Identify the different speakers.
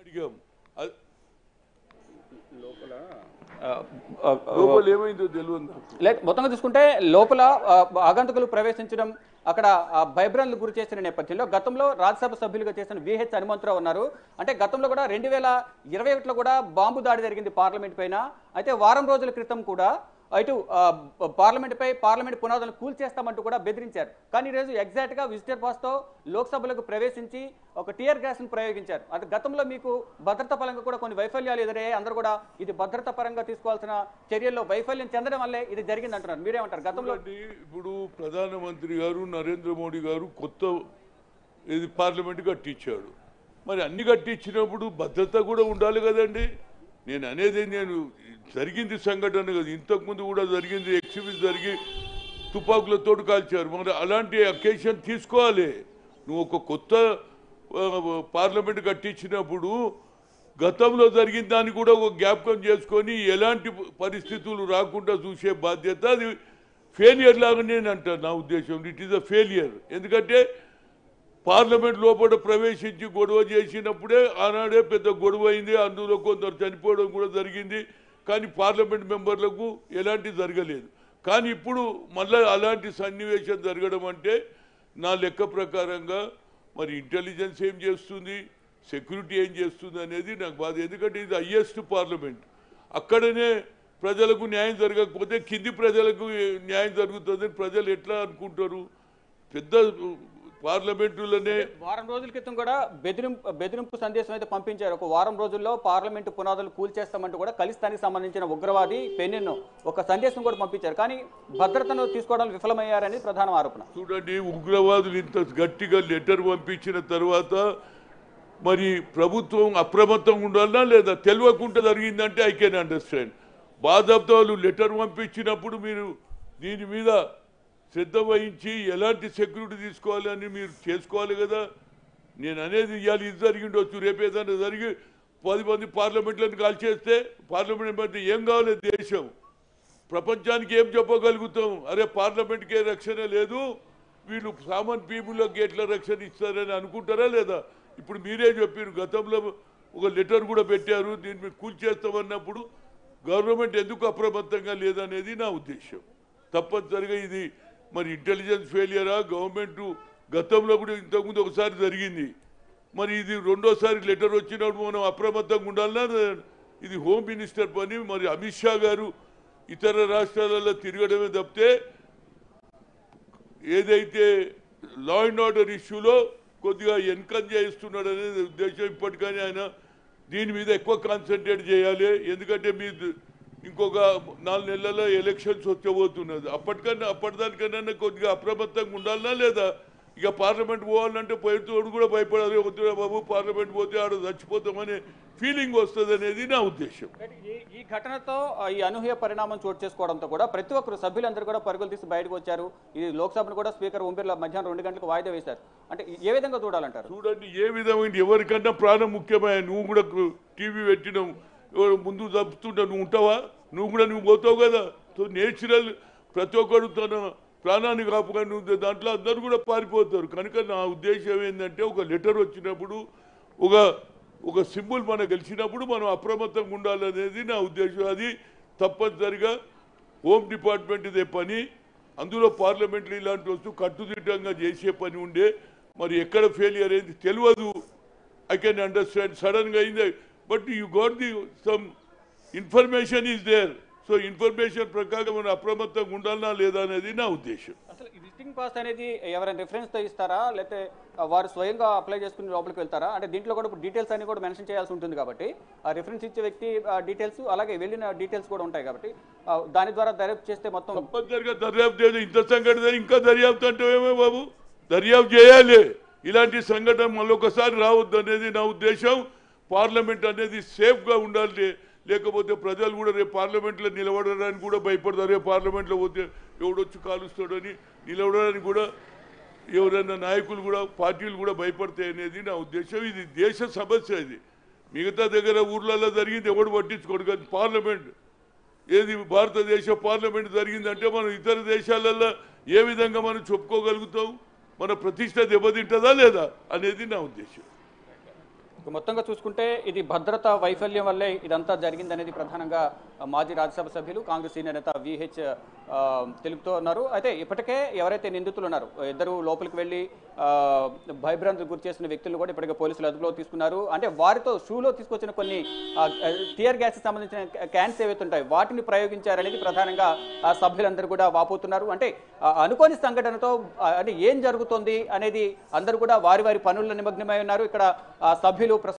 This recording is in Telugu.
Speaker 1: అడిగాం అ-
Speaker 2: లోపల
Speaker 3: ఆ, ఆ, ఆ,
Speaker 1: లోపల ఏమైందో తెలియదు నాకు
Speaker 3: లేదు మొత్తంగా చూసుకుంటే లోపల ఆ, ఆగంతకులు ప్రవేశించడం అక్కడ ఆ, భయభ్రాంతులకు గురి చేసిన నేపథ్యంలో గతంలో రాజ్యసభ సభ్యులుగా చేసిన విహెచ్ హనుమంతరావు ఉన్నారు అంటే గతంలో కూడా రెండు వేల ఇరవై ఒకటిలో కూడా బాంబు దాడి జరిగింది పార్లమెంట్ పైన అయితే వారం రోజుల క్రితం కూడా ఇటు ఆ, పార్లమెంట్ పై పార్లమెంట్ పునాదులను కూల్చేస్తామంటూ కూడా బెదిరించారు కానీ ఈరోజు ఎగ్జాక్ట్ గా విజిటర్ పాస్ తో లోక్సభలకు ప్రవేశించి ఒక టియర్ గ్యాస్ ను ప్రయోగించారు అది గతంలో మీకు భద్రతా పరంగా కూడా కొన్ని వైఫల్యాలు ఎదురయ్యాయి అందరూ కూడా ఇది భద్రతా పరంగా తీసుకోవాల్సిన చర్యల్లో వైఫల్యం చెందడం వల్లే ఇది జరిగింది అంటున్నారు మీరేమంటారు గతంలో
Speaker 1: చూడండి, ఇప్పుడు ప్రధానమంత్రి గారు నరేంద్ర మోడీ గారు కొత్త ఇది పార్లమెంట్ కట్టించాడు మరి అన్ని కట్టించినప్పుడు భద్రత కూడా ఉండాలి కదండి నేను అనేది నేను జరిగింది సంఘటన కదా ఇంతకుముందు కూడా జరిగింది ఎగ్జిబిట్ జరిగి తుపాకులతో కాల్చారు మరి అలాంటి అకేషన్ తీసుకోవాలి నువ్వు ఒక కొత్త ఆ, పార్లమెంట్ కట్టించినప్పుడు గతంలో జరిగిన దాన్ని కూడా ఒక జ్ఞాపకం చేసుకొని ఎలాంటి పరిస్థితులు రాకుండా చూసే బాధ్యత అది ఫెయిలియర్ లాగా నేను అంటాను నా ఉద్దేశం ఇట్ ఈస్ అ ఫెయిలియర్ ఎందుకంటే పార్లమెంట్ లోపల ప్రవేశించి గొడవ చేసినప్పుడే ఆనాడే పెద్ద గొడవ అయింది అందులో కొందరు చనిపోవడం కూడా జరిగింది కానీ పార్లమెంట్ మెంబర్లకు ఎలాంటి జరగలేదు కానీ ఇప్పుడు మళ్ళీ అలాంటి సన్నివేశం జరగడం అంటే నా లెక్క ప్రకారంగా మరి ఇంటెలిజెన్స్ ఏం చేస్తుంది సెక్యూరిటీ ఏం చేస్తుంది అనేది నాకు బాధ ఎందుకంటే ఇది హయ్యెస్ట్ పార్లమెంట్ అక్కడనే ప్రజలకు న్యాయం జరగకపోతే కింది ప్రజలకు న్యాయం జరుగుతుందని ప్రజలు ఎట్లా అనుకుంటారు పెద్ద పార్లమెంటులోనే
Speaker 3: వారం రోజుల క్రితం కూడా బెదిరింపు బెదిరింపు సందేశం అయితే పంపించారు ఒక వారం రోజుల్లో పార్లమెంటు పునాదులు కూల్చేస్తామంటూ కూడా ఖలిస్తానికి సంబంధించిన ఉగ్రవాది పెన్నెన్ను ఒక సందేశం కూడా పంపించారు కానీ భద్రతను తీసుకోవడానికి విఫలమయ్యారని ప్రధాన ఆరోపణ
Speaker 1: చూడండి ఉగ్రవాదులు ఇంత గట్టిగా లెటర్ పంపించిన తర్వాత మరి ప్రభుత్వం అప్రమత్తంగా ఉండాలా లేదా తెలియకుండా జరిగిందంటే ఐ కెన్ అండర్స్టాండ్ బాధతో వాళ్ళు లెటర్ పంపించినప్పుడు మీరు దీని మీద శ్రద్ధ వహించి ఎలాంటి సెక్యూరిటీ తీసుకోవాలని మీరు చేసుకోవాలి కదా నేను అనేది ఇవాళ ఇది జరిగిండొచ్చు రేపు ఏదైనా జరిగి పది మంది పార్లమెంట్లను కాల్చేస్తే పార్లమెంట్ మధ్య ఏం కావాలి దేశం ప్రపంచానికి ఏం చెప్పగలుగుతాం అరే పార్లమెంట్కే రక్షణ లేదు వీళ్ళు సామాన్ పీపుల్కి ఎట్లా రక్షణ ఇస్తారని అనుకుంటారా లేదా ఇప్పుడు మీరే చెప్పారు గతంలో ఒక లెటర్ కూడా పెట్టారు దీన్ని మీరు కూల్చేస్తామన్నప్పుడు గవర్నమెంట్ ఎందుకు అప్రమత్తంగా లేదనేది నా ఉద్దేశం తప్పనిసరిగా ఇది మరి ఇంటెలిజెన్స్ ఫెయిలియరా గవర్నమెంట్ గతంలో కూడా ఇంతకుముందు ఒకసారి జరిగింది మరి ఇది రెండోసారి లెటర్ వచ్చినప్పుడు మనం అప్రమత్తంగా ఉండాలన్నా ఇది హోమ్ మినిస్టర్ పని మరి అమిత్ షా గారు ఇతర రాష్ట్రాలలో తిరగడమే తప్పితే ఏదైతే లా అండ్ ఆర్డర్ ఇష్యూలో కొద్దిగా ఎన్కరేజ్ చేస్తున్నాడు అనేది ఉద్దేశం ఇప్పటికైనా ఆయన దీని మీద ఎక్కువ కాన్సన్ట్రేట్ చేయాలి ఎందుకంటే మీ ఇంకొక నాలుగు నెలల్లో ఎలక్షన్స్ వచ్చబోతున్నది అప్పటికన్నా అప్పటిదానికన్నా కొద్దిగా అప్రమత్తంగా ఉండాలనా లేదా ఇక పార్లమెంట్ పోవాలంటే పోయేటోడు కూడా భయపడాలి వద్దురా బాబు పార్లమెంట్ పోతే ఆడ చచ్చిపోతామనే ఫీలింగ్ వస్తుంది అనేది నా ఉద్దేశం
Speaker 3: ఈ ఈ ఘటనతో ఆ, ఈ అనూహ్య పరిణామం చోటు చేసుకోవడంతో కూడా ప్రతి ఒక్కరు సభ్యులందరూ కూడా పరుగులు తీసి బయటకు వచ్చారు ఈ లోక్సభను కూడా స్పీకర్ ఓం బిర్లా మధ్యాహ్నం రెండు గంటలకు వాయిదా వేశారు అంటే ఏ విధంగా చూడాలంటారు
Speaker 1: చూడండి ఏ విధమైన ఎవరికన్నా ప్రాణం ముఖ్యమైన నువ్వు కూడా టీవీ పెట్టినావు ఎవరు ముందు తప్పుతుంటా నువ్వు ఉంటావా నువ్వు కూడా నువ్వు పోతావు కదా సో నేచురల్ ప్రతి ఒక్కరు తన ప్రాణాన్ని కాపుగా నువ్వు దాంట్లో అందరూ కూడా పారిపోతారు కనుక నా ఉద్దేశం ఏంటంటే ఒక లెటర్ వచ్చినప్పుడు ఒక ఒక సింబల్ మనకు గెలిచినప్పుడు మనం అప్రమత్తంగా ఉండాలనేది నా ఉద్దేశం అది తప్పనిసరిగా హోమ్ డిపార్ట్మెంట్ ఇదే పని అందులో పార్లమెంట్లో ఇలాంటి వస్తూ కట్టుదిట్టంగా చేసే పని ఉండే మరి ఎక్కడ ఫెయిలియర్ అయింది తెలియదు ఐ కెన్ అండర్స్టాండ్ సడన్గా అయింది but you got the some information is there so information ప్రకారం మనం అప్రమత్తంగా ఉండాలనా లేదా అనేది నా ఉద్దేశం
Speaker 3: అసలు ఈ విజిటింగ్ పాస్ అనేది ఎవరైనా రిఫరెన్స్ తో ఇస్తారా లేకపోతే ఆ, వారు స్వయంగా అప్లై చేసుకుని లోపలికి వెళ్తారా అంటే దీంట్లో కూడా ఇప్పుడు డీటెయిల్స్ అన్ని కూడా మెన్షన్ చేయాల్సి ఉంటుంది కాబట్టి ఆ రిఫరెన్స్ ఇచ్చే వ్యక్తి డీటెయిల్స్ అలాగే వెళ్ళిన డీటెయిల్స్ కూడా ఉంటాయి కాబట్టి ఆ, దాని ద్వారా దర్యాప్తు చేస్తే మొత్తం
Speaker 1: తప్పనిసరిగా దర్యాప్తు చేయాలి ఇంత సంఘటన ఇంకా దర్యాప్తు అంటే ఏమో బాబు దర్యాప్తు చేయాలి ఇలాంటి సంఘటన మళ్ళొకసారి రావద్దు అనేది నా ఉద్దేశం పార్లమెంట్ అనేది సేఫ్గా ఉండాలి లేకపోతే ప్రజలు కూడా రేపు పార్లమెంట్లో నిలబడడానికి కూడా భయపడతారు రేపు పార్లమెంట్లో పోతే ఎవడొచ్చి కాలుస్తాడని నిలబడడానికి కూడా ఎవరైనా నాయకులు కూడా పార్టీలు కూడా భయపడతాయి అనేది నా ఉద్దేశం ఇది దేశ సమస్య ఇది మిగతా దగ్గర ఊర్లలో జరిగింది ఎవడు పట్టించుకోడు కానీ పార్లమెంట్ ఏది భారతదేశ పార్లమెంట్ జరిగిందంటే మనం ఇతర దేశాలలో ఏ విధంగా మనం చెప్పుకోగలుగుతాం మన ప్రతిష్ట దెబ్బతింటుందా లేదా అనేది నా ఉద్దేశం
Speaker 3: ఇక మొత్తంగా చూసుకుంటే ఇది భద్రతా వైఫల్యం వల్లే ఇదంతా జరిగిందనేది ప్రధానంగా ఆ, మాజీ రాజ్యసభ సభ్యులు కాంగ్రెస్ సీనియర్ నేత విహెచ్ ఆ, తెలుపుతూ ఉన్నారు అయితే ఇప్పటికే ఎవరైతే నిందితులు ఉన్నారో ఇద్దరు లోపలికి వెళ్ళి ఆ, భయభ్రాంతులకు గురి చేసిన వ్యక్తులను కూడా ఇప్పటికే పోలీసులు అదుపులో తీసుకున్నారు అంటే వారితో షూలో తీసుకొచ్చిన కొన్ని టియర్ గ్యాస్ సంబంధించిన క్యాన్స్ ఏవైతే ఉంటాయి వాటిని ప్రయోగించారనేది ప్రధానంగా ఆ సభ్యులందరూ కూడా వాపోతున్నారు అంటే ఆ, అనుకోని సంఘటనతో ఆ, అంటే ఏం జరుగుతోంది అనేది అందరూ కూడా వారి వారి పనుల్లో నిమగ్నమై ఉన్నారు ఇక్కడ ఆ, సభ్యులు ప్రస్తుతం